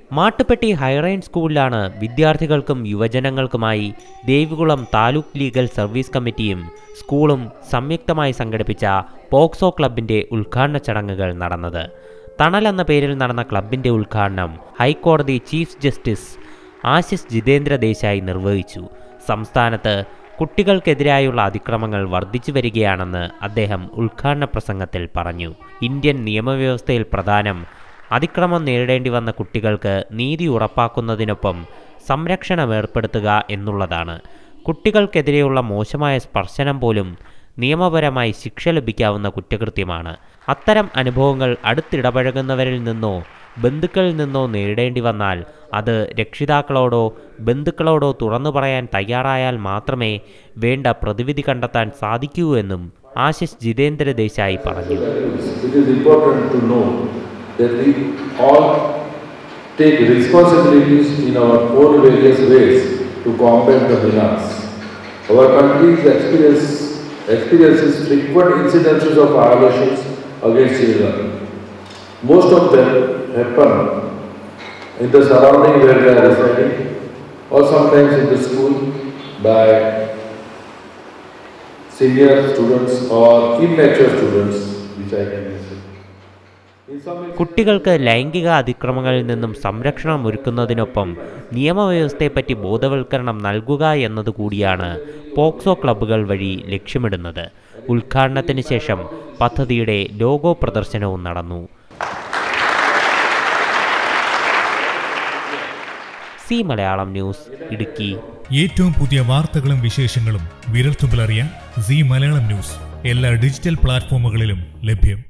Mattupetty high range സ്കൂളിലാണ് വിദ്യാർത്ഥികൾക്കും യുവജനങ്ങൾക്കുമായി ദേവികുളം താലൂക്ക് ലീഗൽ സർവീസ് കമ്മിറ്റിയും സ്കൂളും സംയുക്തമായി സംഘടിപ്പിച്ച പോക്സോ ക്ലബിന്റെ ഉദ്ഘാടന ചടങ്ങുകൾ നടന്നത് തണൽ എന്ന പേരിൽ നടന്ന ക്ലബിന്റെ ഉദ്ഘാടനം ഹൈക്കോടതി ചീഫ് ജസ്റ്റിസ് ആശിഷ് ജിതേന്ദ്ര ദേശായി നിർവഹിച്ചു സംസ്ഥാനത്ത് കുട്ടികൾക്കെതിരായുള്ള അതിക്രമങ്ങൾ വർദ്ധിച്ചു വരികയാണെന്ന് അദ്ദേഹം ഉദ്ഘാടന പ്രസംഗത്തിൽ പറഞ്ഞു ഇന്ത്യൻ നിയമവ്യവസ്ഥയിൽ പ്രധാനം അതിക്രമം നേരിടേണ്ടി വന്ന കുട്ടികൾക്ക് നീതി ഉറപ്പാക്കുന്നതിനൊപ്പം സംരക്ഷണം ഏർപ്പെടുത്തുക എന്നുള്ളതാണ് കുട്ടികൾക്കെതിരെയുള്ള മോശമായ സ്പർശനം പോലും നിയമപരമായി ശിക്ഷ ലഭിക്കാവുന്ന കുറ്റകൃത്യമാണ് അത്തരം അനുഭവങ്ങൾ അടുത്തിടപഴകുന്നവരിൽ നിന്നോ ബന്ധുക്കളിൽ നിന്നോ നേരിടേണ്ടി വന്നാൽ അത് രക്ഷിതാക്കളോടോ ബന്ധുക്കളോടോ തുറന്നു പറയാൻ തയ്യാറായാൽ മാത്രമേ വേണ്ട പ്രതിവിധി കണ്ടെത്താൻ സാധിക്കൂ എന്നും ആശിഷ് ജിതേന്ദ്ര ദേശായി പറഞ്ഞു It is important to know that we all take responsibilities in our own various ways to combat the menace. Our country experience, experiences frequent incidences of violations against children. Most of them happen in the surrounding where they are residing or sometimes in the school by senior students or immature students, which I can say. In some കുട്ടികൾക്ക് ലൈംഗിക അതിക്രമങ്ങളിൽ നിന്നും സംരക്ഷണം ഒരുക്കുന്നതിനൊപ്പം നിയമവ്യവസ്ഥയെപ്പറ്റി ബോധവൽക്കരണം നൽകുക എന്നതുകൂടിയാണ് POCSO ക്ലബ്ബുകൾ വഴി ലക്ഷ്യമിടുന്നത് ഉദ്ഘാടനത്തിന് ശേഷം പദ്ധതിയുടെ ലോഗോ പ്രദർശനവും നടന്നു സി മലയാളം ന്യൂസ് ഇടുക്കി ഏറ്റവും പുതിയ വാർത്തകളും വിശേഷങ്ങളും വിരൽത്തുമ്പിലറിയാൻ സി മലയാളം ന്യൂസ് എല്ലാ ഡിജിറ്റൽ പ്ലാറ്റ്ഫോമുകളിലും ലഭ്യം